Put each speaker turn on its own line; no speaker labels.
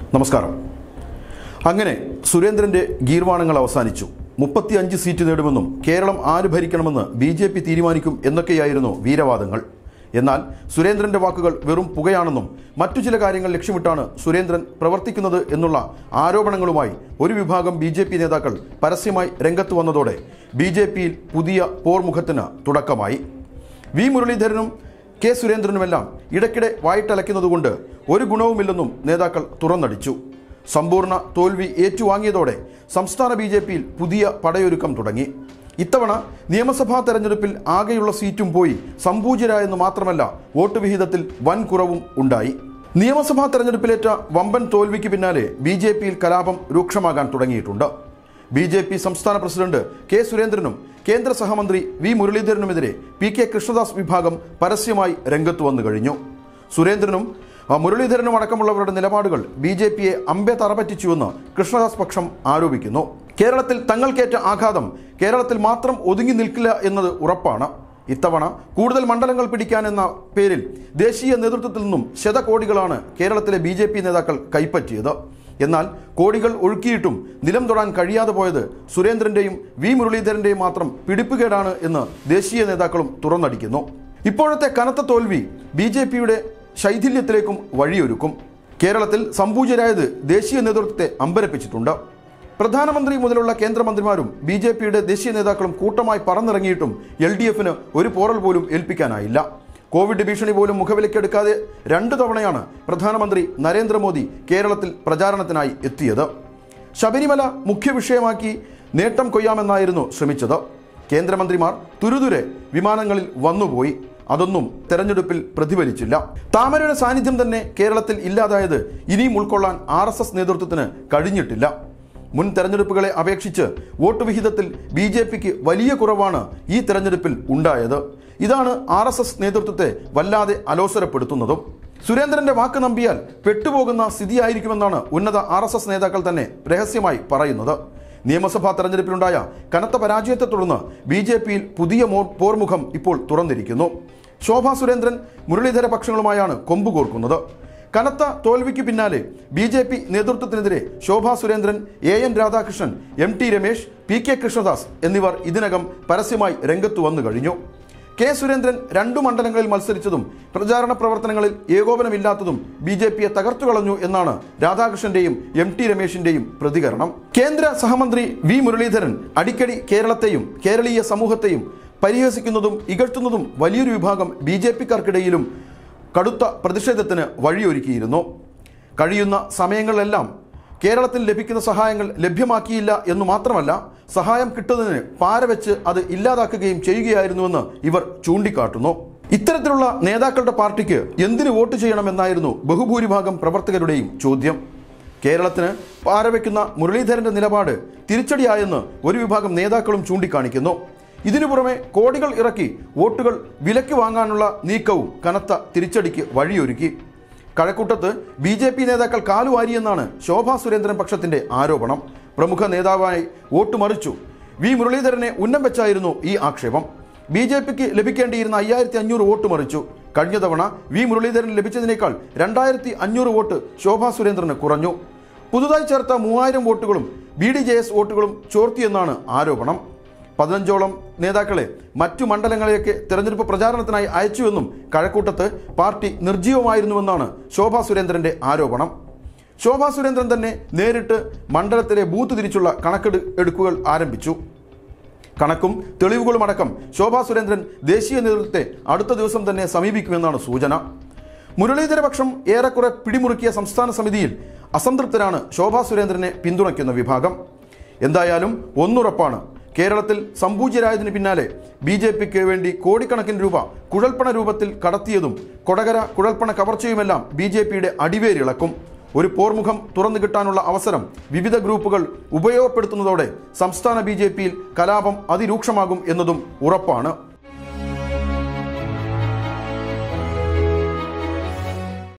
നമസ്കാരം അങ്ങനെ സുരേന്ദ്രന്റെ ഗീർവാണങ്ങൾ അവസാനിച്ചു മുപ്പത്തി അഞ്ച് സീറ്റ് നേടുമെന്നും കേരളം ആര് ഭരിക്കണമെന്ന് ബി ജെ പി തീരുമാനിക്കും എന്നൊക്കെയായിരുന്നു വീരവാദങ്ങൾ എന്നാൽ സുരേന്ദ്രന്റെ വാക്കുകൾ വെറും പുകയാണെന്നും മറ്റു ചില കാര്യങ്ങൾ ലക്ഷ്യമിട്ടാണ് സുരേന്ദ്രൻ പ്രവർത്തിക്കുന്നത് എന്നുള്ള ആരോപണങ്ങളുമായി ഒരു വിഭാഗം ബി ജെ പി നേതാക്കൾ പരസ്യമായി രംഗത്ത് വന്നതോടെ ബി ജെ പിയിൽ പുതിയ പോർമുഖത്തിന് തുടക്കമായി വി മുരളീധരനും കെ സുരേന്ദ്രനുമെല്ലാം ഇടയ്ക്കിടെ വായിട്ടലയ്ക്കുന്നതുകൊണ്ട് ഒരു ഗുണവുമില്ലെന്നും നേതാക്കൾ തുറന്നടിച്ചു സമ്പൂർണ്ണ തോൽവി ഏറ്റുവാങ്ങിയതോടെ സംസ്ഥാന ബി ജെ പിയിൽ പുതിയ പടയൊരുക്കം തുടങ്ങി ഇത്തവണ നിയമസഭാ തെരഞ്ഞെടുപ്പിൽ ആകെയുള്ള സീറ്റും പോയി സംപൂജ്യരായെന്ന് മാത്രമല്ല വോട്ട് വിഹിതത്തിൽ വൻ കുറവും ഉണ്ടായി നിയമസഭാ തെരഞ്ഞെടുപ്പിലേറ്റ വമ്പൻ തോൽവിക്ക് പിന്നാലെ ബി ജെ പിയിൽ കലാപം രൂക്ഷമാകാൻ തുടങ്ങിയിട്ടുണ്ട് ബി ജെ പി സംസ്ഥാന പ്രസിഡന്റ് കെ സുരേന്ദ്രനും കേന്ദ്ര സഹമന്ത്രി വി മുരളീധരനുമെതിരെ പി കെ കൃഷ്ണദാസ് വിഭാഗം പരസ്യമായി രംഗത്ത് വന്നു കഴിഞ്ഞു സുരേന്ദ്രനും ആ, മുരളീധരനും അടക്കമുള്ളവരുടെ നിലപാടുകൾ ബി ജെ പിയെ അമ്പെ തറപറ്റിച്ചുവെന്ന് കൃഷ്ണദാസ് പക്ഷം ആരോപിക്കുന്നു കേരളത്തിൽ തങ്ങൾക്കേറ്റ ആഘാതം കേരളത്തിൽ മാത്രം ഒതുങ്ങി നിൽക്കില്ല എന്നത് ഉറപ്പാണ് ഇത്തവണ കൂടുതൽ മണ്ഡലങ്ങൾ പിടിക്കാൻ എന്ന പേരിൽ ദേശീയ നേതൃത്വത്തിൽ നിന്നും ശതകോടികളാണ് കേരളത്തിലെ ബി ജെ പി നേതാക്കൾ കൈപ്പറ്റിയത് എന്നാൽ കോടികൾ ഒഴുക്കിയിട്ടും നിലം തൊടാൻ കഴിയാതെ പോയത് സുരേന്ദ്രന്റെയും വി മുരളീധരന്റെയും മാത്രം പിടിപ്പുകേടാണ് എന്ന് ദേശീയ നേതാക്കളും തുറന്നടിക്കുന്നു ഇപ്പോഴത്തെ കനത്ത തോൽവി ബി ജെ പിയുടെ ശൈഥില്യത്തിലേക്കും വഴിയൊരുക്കും കേരളത്തിൽ സംപൂജ്യരായത് ദേശീയ നേതൃത്വത്തെ അമ്പരപ്പിച്ചിട്ടുണ്ട് പ്രധാനമന്ത്രി മുതലുള്ള കേന്ദ്രമന്ത്രിമാരും ബി ജെ പിയുടെ ദേശീയ നേതാക്കളും കൂട്ടമായി പറന്നിറങ്ങിയിട്ടും എൽ ഡി എഫിന് ഒരു പോറൽ പോലും ഏൽപ്പിക്കാനായില്ല കോവിഡ് ഭീഷണി പോലും മുഖവിലക്കെടുക്കാതെ രണ്ടു തവണയാണ് പ്രധാനമന്ത്രി നരേന്ദ്രമോദി കേരളത്തിൽ പ്രചാരണത്തിനായി എത്തിയത് ശബരിമല മുഖ്യ വിഷയമാക്കി നേട്ടം കൊയ്യാമെന്നായിരുന്നു ശ്രമിച്ചത് കേന്ദ്രമന്ത്രിമാർ തുരുതുരെ വിമാനങ്ങളിൽ വന്നുപോയി അതൊന്നും തെരഞ്ഞെടുപ്പിൽ പ്രതിഫലിച്ചില്ല താമരയുടെ സാന്നിധ്യം തന്നെ കേരളത്തിൽ ഇല്ലാതായത് ഇനിയും ഉൾക്കൊള്ളാൻ ആർ എസ് എസ് നേതൃത്വത്തിന് കഴിഞ്ഞിട്ടില്ല മുൻ തെരഞ്ഞെടുപ്പുകളെ അപേക്ഷിച്ച് വോട്ട് വിഹിതത്തിൽ ബി ജെ പിക്ക് വലിയ കുറവാണ് ഈ തെരഞ്ഞെടുപ്പിൽ ഉണ്ടായത് ഇതാണ് ആർ എസ് എസ് നേതൃത്വത്തെ വല്ലാതെ അലോസരപ്പെടുത്തുന്നതും സുരേന്ദ്രന്റെ വാക്ക് നമ്പിയാൽ പെട്ടുപോകുന്ന സ്ഥിതിയായിരിക്കുമെന്നാണ് ഉന്നത ആർ എസ് എസ് നേതാക്കൾ തന്നെ രഹസ്യമായി പറയുന്നത് നിയമസഭാ തെരഞ്ഞെടുപ്പിലുണ്ടായ കനത്ത പരാജയത്തെ തുടർന്ന് ബി ജെ പിയിൽ പുതിയ മോ പോർമുഖം ഇപ്പോൾ തുറന്നിരിക്കുന്നു ശോഭാ സുരേന്ദ്രൻ മുരളീധര പക്ഷങ്ങളുമായാണ് കൊമ്പുകോർക്കുന്നത് കനത്ത തോൽവിക്ക് പിന്നാലെ ബി ജെ പി നേതൃത്വത്തിനെതിരെ Shobha Surendran A N Radhakrishnan M T Ramesh P K Krishnadas എന്നിവർ ഇതിനകം പരസ്യമായി രംഗത്തു വന്നു കഴിഞ്ഞു കെ സുരേന്ദ്രൻ രണ്ടു മണ്ഡലങ്ങളിൽ മത്സരിച്ചതും പ്രചാരണ പ്രവർത്തനങ്ങളിൽ ഏകോപനമില്ലാത്തതും ബി ജെ പിയെ തകർത്തു കളഞ്ഞു എന്നാണ് രാധാകൃഷ്ണന്റെയും എം ടി രമേശിന്റെയും പ്രതികരണം കേന്ദ്ര സഹമന്ത്രി വി മുരളീധരൻ അടിക്കടി കേരളത്തെയും കേരളീയ സമൂഹത്തെയും പരിഹസിക്കുന്നതും ഇകഴ്ത്തുന്നതും വലിയൊരു വിഭാഗം ബി ജെ പിക്കാർക്കിടയിലും കടുത്ത പ്രതിഷേധത്തിന് വഴിയൊരുക്കിയിരുന്നു കഴിയുന്ന സമയങ്ങളിലെല്ലാം കേരളത്തിൽ ലഭിക്കുന്ന സഹായങ്ങൾ ലഭ്യമാക്കിയില്ല എന്നു മാത്രമല്ല സഹായം കിട്ടുന്നതിന് പാരവെച്ച് അത് ഇല്ലാതാക്കുകയും ചെയ്യുകയായിരുന്നുവെന്ന് ഇവർ ചൂണ്ടിക്കാട്ടുന്നു ഇത്തരത്തിലുള്ള നേതാക്കളുടെ പാർട്ടിക്ക് എന്തിനു വോട്ട് ചെയ്യണമെന്നായിരുന്നു ബഹുഭൂരിഭാഗം പ്രവർത്തകരുടെയും ചോദ്യം കേരളത്തിന് പാരവയ്ക്കുന്ന മുരളീധരന്റെ നിലപാട് തിരിച്ചടിയായെന്ന് ഒരു വിഭാഗം നേതാക്കളും ചൂണ്ടിക്കാണിക്കുന്നു ഇതിനു പുറമെ കോടികൾ ഇറക്കി വോട്ടുകൾ വിലയ്ക്ക് വാങ്ങാനുള്ള നീക്കവും കനത്ത തിരിച്ചടിക്ക് വഴിയൊരുക്കി കഴക്കൂട്ടത്ത് ബി ജെ പി നേതാക്കൾ കാലുവാരിയെന്നാണ് ശോഭാ സുരേന്ദ്രൻ പക്ഷത്തിന്റെ ആരോപണം പ്രമുഖ നേതാവായി വോട്ട് മറിച്ചു വി മുരളീധരനെ ഉന്നം വെച്ചായിരുന്നു ഈ ആക്ഷേപം ബി ജെ പിക്ക് ലഭിക്കേണ്ടിയിരുന്ന അയ്യായിരത്തി അഞ്ഞൂറ് വോട്ട് മറിച്ചു കഴിഞ്ഞ തവണ വി മുരളീധരൻ ലഭിച്ചതിനേക്കാൾ രണ്ടായിരത്തി അഞ്ഞൂറ് വോട്ട് ശോഭാ സുരേന്ദ്രന് കുറഞ്ഞു പുതുതായി ചേർത്ത മൂവായിരം വോട്ടുകളും ബി ഡി ജെ എസ് വോട്ടുകളും ചോർത്തിയെന്നാണ് ആരോപണം പതിനഞ്ചോളം നേതാക്കളെ മറ്റു മണ്ഡലങ്ങളിലേക്ക് തെരഞ്ഞെടുപ്പ് പ്രചാരണത്തിനായി അയച്ചുവെന്നും കഴക്കൂട്ടത്ത് പാർട്ടി നിർജീവമായിരുന്നുവെന്നാണ് ശോഭാ സുരേന്ദ്രന്റെ ആരോപണം ശോഭാ സുരേന്ദ്രൻ തന്നെ നേരിട്ട് മണ്ഡലത്തിലെ ബൂത്ത് തിരിച്ചുള്ള കണക്കെടു എടുക്കുകൾ ആരംഭിച്ചു കണക്കും തെളിവുകളും അടക്കം ശോഭാ സുരേന്ദ്രൻ ദേശീയ നേതൃത്വത്തെ അടുത്ത ദിവസം തന്നെ സമീപിക്കുമെന്നാണ് സൂചന മുരളീധര പക്ഷം ഏറെക്കുറെ പിടിമുറുക്കിയ സംസ്ഥാന സമിതിയിൽ അസംതൃപ്തരാണ് ശോഭാ സുരേന്ദ്രനെ പിന്തുണയ്ക്കുന്ന വിഭാഗം എന്തായാലും ഒന്നുറപ്പാണ് കേരളത്തിൽ സംപൂജ്യരായതിനു പിന്നാലെ ബി ജെ പിക്ക് വേണ്ടി കോടിക്കണക്കിന് രൂപ കുഴൽപ്പണ രൂപത്തിൽ കടത്തിയതും കൊടകര കുഴൽപ്പണ കവർച്ചയുമെല്ലാം ബി ജെ പിയുടെ അടിവേരിളക്കും ഒരു പോർമുഖം തുറന്നു കിട്ടാനുള്ള അവസരം വിവിധ ഗ്രൂപ്പുകൾ ഉപയോഗപ്പെടുത്തുന്നതോടെ സംസ്ഥാന ബി ജെ പിയിൽ കലാപം അതിരൂക്ഷമാകും എന്നതും ഉറപ്പാണ്